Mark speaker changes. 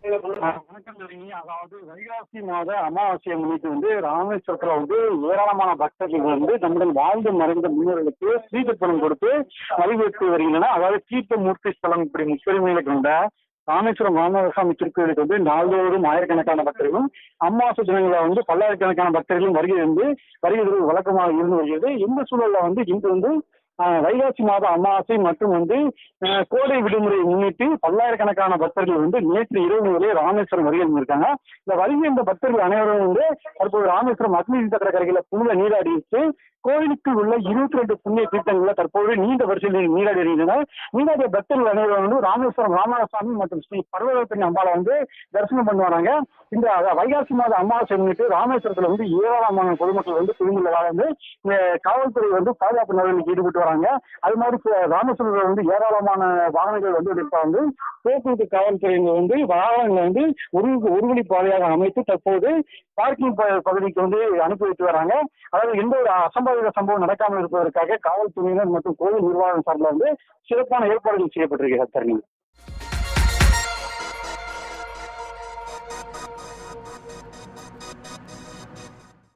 Speaker 1: வணக்கம் ஜெனி. அதாவது வைகாசி மாத அமாவாசையை முன்னிட்டு வந்து ராமேஸ்வரத்துல வந்து ஏராளமான பக்தர்கள் வந்து நம்முடன் வாழ்ந்து மறைந்த முன்னோர்களுக்கு ஸ்ரீதப்பணம் கொடுத்து வழிபட்டு வருகின்றனர் அதாவது தீர்த்தமூர்த்தி ஸ்தலம் இப்படி முப்பெருமைகளை கொண்ட ராமேஸ்வரம் ராமசாமி திருக்கோயிலுக்கு வந்து நாள்தோறும் ஆயிரக்கணக்கான பக்தர்களும் அமாவாசை தினங்களில் வந்து பல்லாயிரக்கணக்கான பக்தர்களும் வருகை வந்து வருகிறது வழக்கமாக இருந்து வருகிறது இந்த சூழல்ல வந்து இன்று வந்து ஆஹ், வைகாசி மாத அமாவாசை மற்றும் வந்து ஆஹ், கோடை விடுமுறையை முன்னிட்டு பல்லாயிரக்கணக்கான பக்தர்கள் வந்து நேற்று இரவு முதலே ராமேஸ்வரம் வருகை இருந்திருக்காங்க இந்த வருகை இந்த பக்தர்கள் அனைவரும் வந்து தற்போது ராமேஸ்வரம் அக்னி சக்கர கரையில புனித நீராடிட்டு கோயிலுக்கு உள்ள இருபத்தி ரெண்டு புண்ணிய தீர்த்தங்கள்ல தற்போது நீண்ட வரிசையில் நீராடி வருகின்றனர் நீராடிய பக்தர்கள் அனைவரும் வந்து ராமேஸ்வரம் ராமநாதசாமி மற்றும் ஸ்ரீ பர்வதத்தின் அம்பாளை வந்து தரிசனம் பண்ணி வராங்க இந்த அஹ், வைகாசி மாத அமாவாசை முன்னிட்டு ராமேஸ்வரத்துல வந்து ஏராளமான பொதுமக்கள் வந்து குழுந்துள்ளதால் வந்து இந்த காவல்துறை வந்து பாதுகாப்பு நடவடிக்கை ஈடுபட்டு வராங்க அது மாதிரி இப்ப ராமேஸ்வரத்தில் வந்து ஏராளமான வாகனங்கள் வந்து இப்ப வந்து போக்குவரத்து காவல்துறையினர் வந்து வாகனங்களை வந்து ஒரு ஒரு வழி பாதையாக அமைத்து தற்போது பார்க்கிங் ப- பகுதிக்கு வந்து அனுப்பி வைத்து வராங்க அதாவது எந்த ஒரு அசம்பாவித சம்பவம் நடக்காமல் இருப்பதற்காக காவல்துறையினர் மற்றும் கோவில் நிர்வாகம் சார்பில் வந்து சிறப்பான ஏற்பாடுகள் செய்யப்பட்டிருக்கிறது தரணி